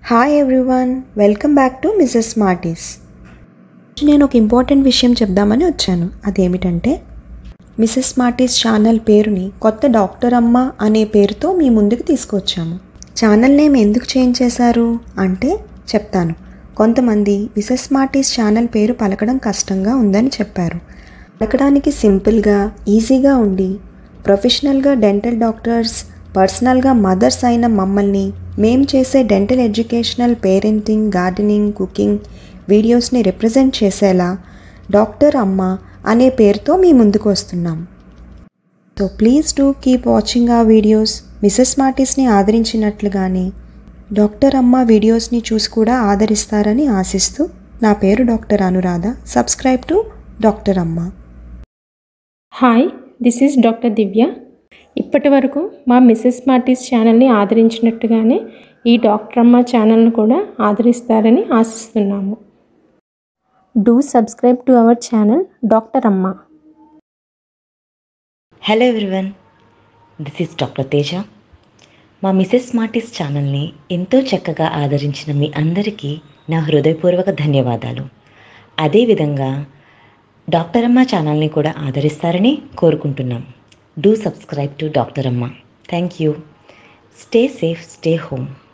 hi everyone welcome back to Mrs Smarties నేను ఒక important విషయం చెప్దామని వచ్చాను అదేమిటంటే మిసెస్ స్మార్టీస్ ఛానల్ పేరుని కొత్త డాక్టర్ అమ్మ అనే పేరుతో మీ ముందుకు తీసుకొచ్చాము ఛానల్ నేమ్ ఎందుకు చేంజ్ చేశారు అంటే చెప్తాను కొంతమంది మిసెస్ స్మార్టీస్ ఛానల్ పేరు పలకడం కష్టంగా ఉందని చెప్పారు పలకడానికి సింపుల్గా ఈజీగా ఉండి ప్రొఫెషనల్గా డెంటల్ డాక్టర్స్ పర్సనల్గా మదర్స్ అయిన మమ్మల్ని మేం చేసే dental educational parenting gardening cooking వీడియోస్ని రిప్రజెంట్ చేసేలా డాక్టర్ అమ్మ అనే పేరుతో మీ ముందుకు వస్తున్నాం so please do keep watching ఆ వీడియోస్ మిసెస్ మార్టీస్ని ఆదరించినట్లుగానే డాక్టర్ అమ్మ వీడియోస్ని చూసి కూడా ఆదరిస్తారని ఆశిస్తూ నా పేరు doctor Anuradha subscribe to doctor Amma hi this is doctor Divya ఇప్పటి వరకు మా మిస్సెస్ మార్టీస్ ఛానల్ని ఆదరించినట్టుగానే ఈ డాక్టర్ అమ్మ ఛానల్ను కూడా ఆదరిస్తారని ఆశిస్తున్నాము do subscribe to our channel doctor Amma hello everyone this is doctor Teja మా మిసెస్ స్మార్టీస్ ఛానల్ని ఎంతో చక్కగా ఆదరించిన మీ అందరికీ నా హృదయపూర్వక ధన్యవాదాలు అదేవిధంగా డాక్టర్ అమ్మ ఛానల్ని కూడా ఆదరిస్తారని కోరుకుంటున్నాం do subscribe to doctor Amma thank you stay safe stay home